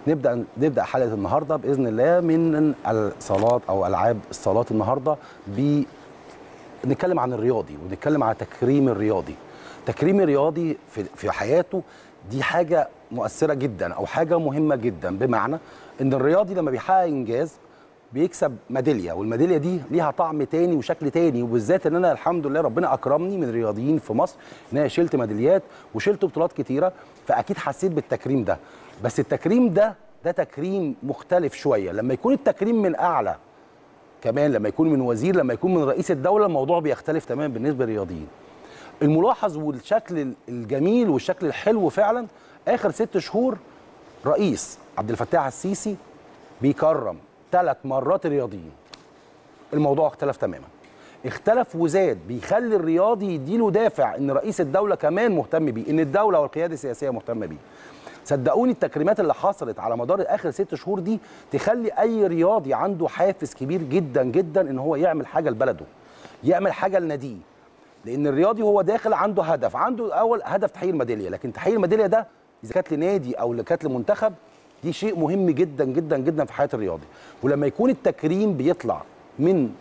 نبدا نبدا حلقه النهارده باذن الله من الصالات او العاب الصالات النهارده ب نتكلم عن الرياضي ونتكلم على تكريم الرياضي تكريم الرياضي في في حياته دي حاجه مؤثره جدا او حاجه مهمه جدا بمعنى ان الرياضي لما بيحقق انجاز بيكسب ميداليه والميداليه دي ليها طعم تاني وشكل تاني وبالذات ان انا الحمد لله ربنا اكرمني من الرياضيين في مصر ان انا شلت ميداليات وشلت بطولات كتيره فاكيد حسيت بالتكريم ده بس التكريم ده ده تكريم مختلف شويه لما يكون التكريم من اعلى كمان لما يكون من وزير لما يكون من رئيس الدوله الموضوع بيختلف تماما بالنسبه للرياضيين الملاحظ والشكل الجميل والشكل الحلو فعلا اخر ست شهور رئيس عبد الفتاح السيسي بيكرم ثلاث مرات الرياضيين الموضوع اختلف تماما اختلف وزاد بيخلي الرياضي يديله دافع ان رئيس الدوله كمان مهتم بيه ان الدوله والقياده السياسيه مهتمه بيه صدقوني التكريمات اللي حصلت على مدار اخر ست شهور دي تخلي اي رياضي عنده حافز كبير جدا جدا ان هو يعمل حاجه لبلده يعمل حاجه لناديه لان الرياضي هو داخل عنده هدف عنده اول هدف تحقيق الميداليه لكن تحقيق الميداليه ده اذا كانت لنادي او كانت لمنتخب دي شيء مهم جدا جدا جدا في حياه الرياضي ولما يكون التكريم بيطلع من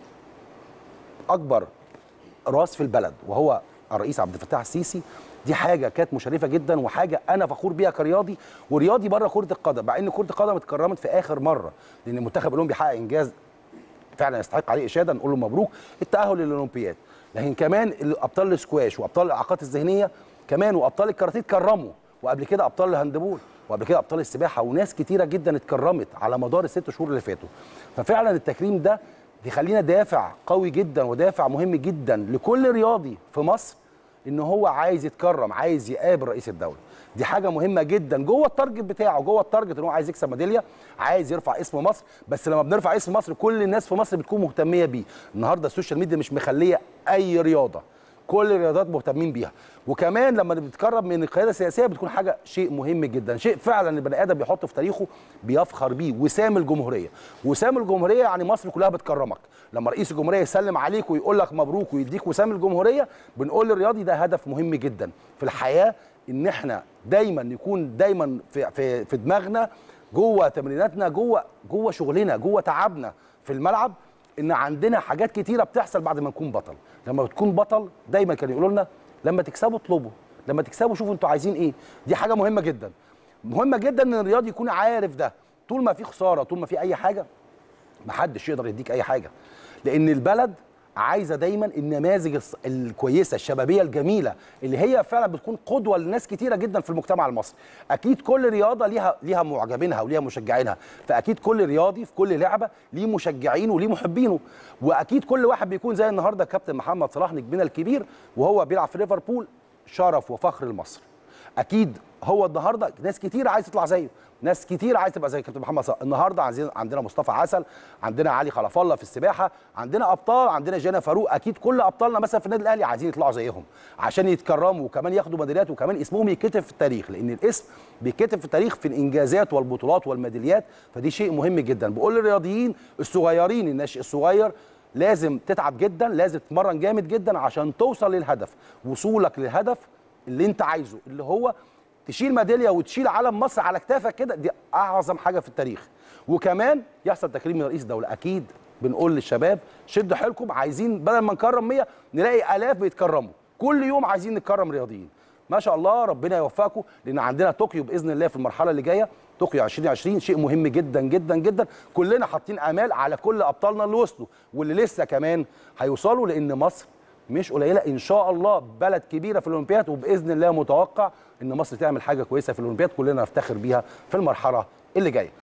اكبر راس في البلد وهو الرئيس عبد الفتاح السيسي دي حاجه كانت مشرفه جدا وحاجه انا فخور بيها كرياضي ورياضي بره كره القدم مع ان كره القدم اتكرمت في اخر مره لان المنتخب الاولمبي حقق انجاز فعلا يستحق عليه اشاده نقول له مبروك التاهل للاولمبياد لكن كمان ابطال السكواش وابطال الاعاقات الذهنيه كمان وابطال الكاراتيه اتكرموا وقبل كده ابطال الهاندبول وقبل كده ابطال السباحه وناس كتيره جدا اتكرمت على مدار الست شهور اللي فاتوا ففعلا التكريم ده بيخلينا دافع قوي جدا ودافع مهم جدا لكل رياضي في مصر ان هو عايز يتكرم عايز يقابل رئيس الدوله دي حاجه مهمه جدا جوه التارجت بتاعه جوه التارجت ان هو عايز يكسب ميداليه عايز يرفع اسم مصر بس لما بنرفع اسم مصر كل الناس في مصر بتكون مهتميه بيه النهارده السوشيال ميديا مش مخليه اي رياضه كل الرياضات مهتمين بيها وكمان لما بتتكرم من القياده السياسيه بتكون حاجه شيء مهم جدا شيء فعلا البني ادم بيحطه في تاريخه بيفخر بيه وسام الجمهوريه وسام الجمهوريه يعني مصر كلها بتكرمك لما رئيس الجمهوريه يسلم عليك ويقول لك مبروك ويديك وسام الجمهوريه بنقول للرياضي ده هدف مهم جدا في الحياه ان احنا دايما يكون دايما في في, في دماغنا جوه تمريناتنا جوه جوه شغلنا جوه تعبنا في الملعب ان عندنا حاجات كتيره بتحصل بعد ما نكون بطل لما بتكون بطل دايما كانوا يقولوا لنا لما تكسبوا اطلبوا لما تكسبوا شوفوا انتوا عايزين ايه دي حاجه مهمه جدا مهمه جدا ان الرياضي يكون عارف ده طول ما في خساره طول ما في اي حاجه محدش يقدر يديك اي حاجه لان البلد عايزه دايما النماذج الكويسه الشبابيه الجميله اللي هي فعلا بتكون قدوه لناس كتيره جدا في المجتمع المصري اكيد كل رياضه ليها ليها معجبينها وليها مشجعينها فاكيد كل رياضي في كل لعبه ليه مشجعينه وليه محبينه واكيد كل واحد بيكون زي النهارده كابتن محمد صلاح نجمنا الكبير وهو بيلعب في ليفربول شرف وفخر لمصر اكيد هو النهارده ناس كتير عايز تطلع زيه ناس كتير عايز تبقى زي كابتن محمد صلاح النهارده عايزين عندنا مصطفى عسل عندنا علي خلف الله في السباحه عندنا ابطال عندنا جانا فاروق اكيد كل ابطالنا مثلا في النادي الاهلي عايزين يطلعوا زيهم عشان يتكرموا وكمان ياخدوا ميداليات وكمان اسمهم يتكتب في التاريخ لان الاسم بيتكتب في التاريخ في الانجازات والبطولات والميداليات فدي شيء مهم جدا بقول للرياضيين الصغيرين الناشئ الصغير لازم تتعب جدا لازم تتمرن جامد جدا عشان توصل للهدف وصولك للهدف اللي انت عايزه اللي هو تشيل ميداليه وتشيل علم مصر على كتافك كده دي اعظم حاجه في التاريخ وكمان يحصل تكريم من رئيس الدوله اكيد بنقول للشباب شدوا حيلكم عايزين بدل ما نكرم 100 نلاقي الاف بيتكرموا كل يوم عايزين نكرم رياضيين ما شاء الله ربنا يوفقكم لان عندنا طوكيو باذن الله في المرحله اللي جايه طوكيو 2020 شيء مهم جدا جدا جدا كلنا حاطين امال على كل ابطالنا اللي وصلوا واللي لسه كمان هيوصلوا لان مصر مش قليله ان شاء الله بلد كبيره في الاولمبياد وباذن الله متوقع ان مصر تعمل حاجه كويسه في الاولمبياد كلنا نفتخر بيها في المرحله اللي جايه